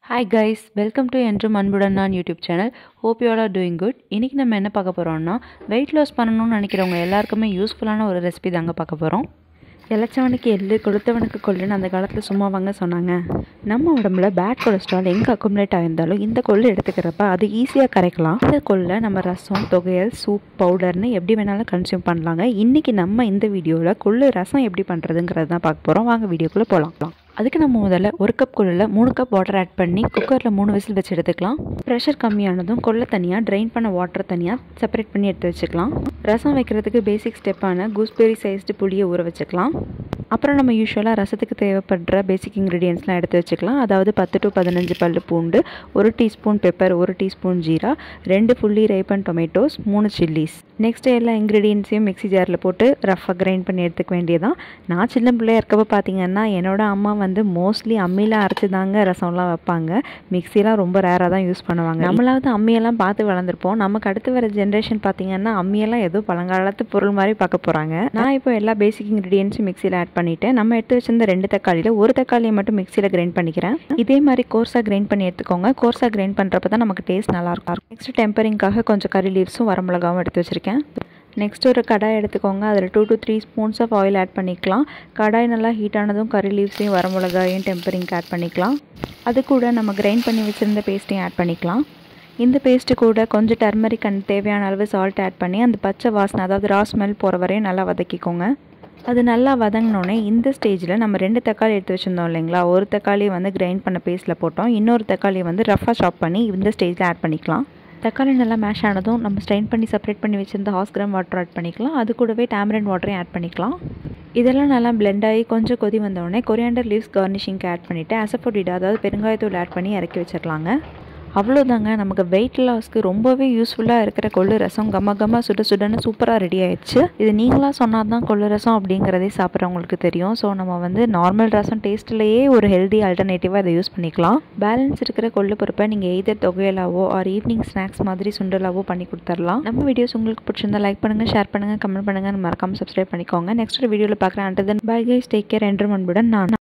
hi guys welcome to என்றும் அன்புடன் நான் YouTube channel hope you all are doing good இன்றைக்கி நம்ம என்ன பார்க்க போகிறோம்னா வெயிட் லாஸ் பண்ணணும்னு நினைக்கிறவங்க எல்லாருக்குமே யூஸ்ஃபுல்லான ஒரு ரெசிபி தாங்க பார்க்க போகிறோம் இளைச்சவனுக்கு எள்ளு கொடுத்தவனுக்கு கொள்ளுன்னு அந்த காலத்தில் சும்மா வாங்க சொன்னாங்க நம்ம உடம்புல பேட் கொலஸ்ட்ரால் எங்கே அக்குமுலேட் ஆயிருந்தாலும் இந்த கொள்ளு எடுத்துக்கிறப்ப அது ஈஸியாக கரைக்கலாம் இந்த கொள்ளை நம்ம ரசம் தொகையல் சூப் பவுடர்னு எப்படி வேணாலும் கன்சியூம் பண்ணலாங்க இன்றைக்கி நம்ம இந்த வீடியோவில் கொள்ளு ரசம் எப்படி பண்ணுறதுங்கிறது தான் பார்க்க போகிறோம் வாங்க வீடியோக்குள்ளே போகலாம் அதுக்கு நம்ம முதல்ல ஒரு கப் கொள்ளில் மூணு கப் வாட்டர் ஆட் பண்ணி குக்கரில் மூணு விசில் வச்சு எடுத்துக்கலாம் ப்ரெஷர் கம்மியானதும் கொள்ளை தனியாக ட்ரைன் பண்ண வாட்டர் தனியாக செப்பரேட் பண்ணி எடுத்து வச்சுக்கலாம் ரசம் வைக்கிறதுக்கு பேசிக் ஸ்டெப்பான கூஸ்பெரி சைஸ்டு புளியை ஊற வச்சுக்கலாம் அப்புறம் நம்ம யூஸ்வலாக ரசத்துக்கு தேவைப்படுற பேசிக் இன்க்ரீடியன்ஸ்லாம் எடுத்து வச்சுக்கலாம் அதாவது பத்து டு பதினஞ்சு பல்லு பூண்டு ஒரு டீஸ்பூன் பெப்பர் ஒரு டீஸ்பூன் ஜீரா ரெண்டு ஃபுல்லி ரைப்பன் டொமேட்டோஸ் மூணு சில்லிஸ் நெக்ஸ்ட் எல்லா இன்க்ரீடியன்ஸையும் மிக்ஸி ஜாரில் போட்டு ரஃபாக கிரைண்ட் பண்ணி எடுத்துக்க வேண்டியதான் நான் சின்ன பிள்ளையா இருக்கப்போ பார்த்தீங்கன்னா என்னோட அம்மா வந்து மோஸ்ட்லி அம்மியில் அரைச்சி தாங்க ரசம்லாம் வைப்பாங்க மிக்ஸிலாம் ரொம்ப ரேராக தான் யூஸ் பண்ணுவாங்க நம்மளாவது அம்மியெல்லாம் பார்த்து வளர்ந்துருப்போம் நமக்கு அடுத்து வர ஜென்ரேஷன் பார்த்தீங்கன்னா அம்மியெல்லாம் ஏதோ பழங்காலத்து பொருள் மாதிரி பார்க்க போகிறாங்க நான் இப்போ எல்லா பேசிக் இன்க்ரீடியன்ஸும் மிக்ஸியில் ஆட் பண்ணிவிட்டேன் நம்ம எடுத்து வச்சிருந்த ரெண்டு தக்காளியில் ஒரு தக்காளியை மட்டும் மிக்ஸியில் கிரைண்ட் பண்ணிக்கிறேன் இதே மாதிரி கோர்ஸாக கிரைண்ட் பண்ணி எடுத்துக்கோங்க கோர்ஸாக கிரைண்ட் பண்ணுறப்ப தான் நமக்கு டேஸ்ட் நல்லாயிருக்கும் நெக்ஸ்ட் டெம்பரிங்காக கொஞ்சம் கறி லீவ்ஸும் வரமிளகாவும் எடுத்து வச்சுருக்கேன் நெக்ஸ்ட் ஒரு கடாய் எடுத்துக்கோங்க அதில் two to three spoons of oil add பண்ணிக்கலாம் கடாய் நல்லா ஹீட் ஆனதும் கறி லீவ்ஸையும் வரமிளகாயும் டெம்பரிங்க்கு ஆட் பண்ணிக்கலாம் அது கூட நம்ம கிரைண்ட் பண்ணி வச்சுருந்த பேஸ்ட்டையும் ஆட் பண்ணிக்கலாம் இந்த பேஸ்ட்டு கூட கொஞ்சம் டர்மரிக் அண்ட் தேவையான அளவு சால்ட் ஆட் பண்ணி அந்த பச்சை வாசனை அதாவது ரா ஸ்மெல் போகிற வரையும் நல்லா வதக்கிக்கோங்க அது நல்லா வதங்கினோடனே இந்த ஸ்டேஜில் நம்ம ரெண்டு தக்காளி எடுத்து வச்சுருந்தோம் இல்லைங்களா ஒரு தக்காளியை வந்து கிரைண்ட் பண்ண பேஸ்ட்டில் போட்டோம் இன்னொரு தக்காளியை வந்து ரஃபாக சாப் பண்ணி இந்த ஸ்டேஜில் ஆட் பண்ணிக்கலாம் தக்காளி நல்லா மேஷ் ஆனதும் நம்ம ஸ்ட்ரெயின் பண்ணி செப்பரேட் பண்ணி வச்சுருந்த ஹாஸ் கிராம் வாட்டர் ஆட் பண்ணிக்கலாம் அது கூடவே டேமரன் வாட்டரையும் ஆட் பண்ணிக்கலாம் இதெல்லாம் நல்லா பிளெண்ட் ஆகி கொஞ்சம் கொதி வந்தோடனே கொரியாண்டர் லீவ்ஸ் கார்னிஷிங்க்கு ஆட் பண்ணிவிட்டு அசப்பொடிடா அதாவது பெருங்காயத்தூள் ஆட் பண்ணி இறக்கி வச்சிடலாங்க அவ்வளோதாங்க நமக்கு வெயிட் லாஸ்க்கு ரொம்பவே யூஸ்ஃபுல்லாக இருக்கிற கொள்ளு ரசம் கம கம சுட சுடன்னு சூப்பராக ரெடி ஆயிடுச்சு இது நீங்களாக சொன்னால் தான் கொள்ளு ரசம் அப்படிங்கிறதே சாப்பிட்றவங்களுக்கு தெரியும் ஸோ நம்ம வந்து நார்மல் ரசம் டேஸ்ட்லேயே ஒரு ஹெல்தி ஆல்டர்னேட்டிவாக இதை யூஸ் பண்ணிக்கலாம் பேலன்ஸ் இருக்கிற கொள்ளு பொறுப்பை நீங்கள் எய்தர் தொகையலாவோ ஆர் ஈவினிங் ஸ்நாக்ஸ் மாதிரி சுண்டலாவோ பண்ணி கொடுத்துடலாம் நம்ம வீடியோஸ் உங்களுக்கு பிடிச்சிருந்தா லைக் பண்ணுங்கள் ஷேர் பண்ணுங்கள் கமெண்ட் பண்ணுங்கள் மறக்காமல் சப்ஸ்கிரைப் பண்ணிக்கோங்க நெக்ஸ்ட் வீடியோவில் பார்க்குறேன் and then bye guys take care என்று அன்புடன் நான்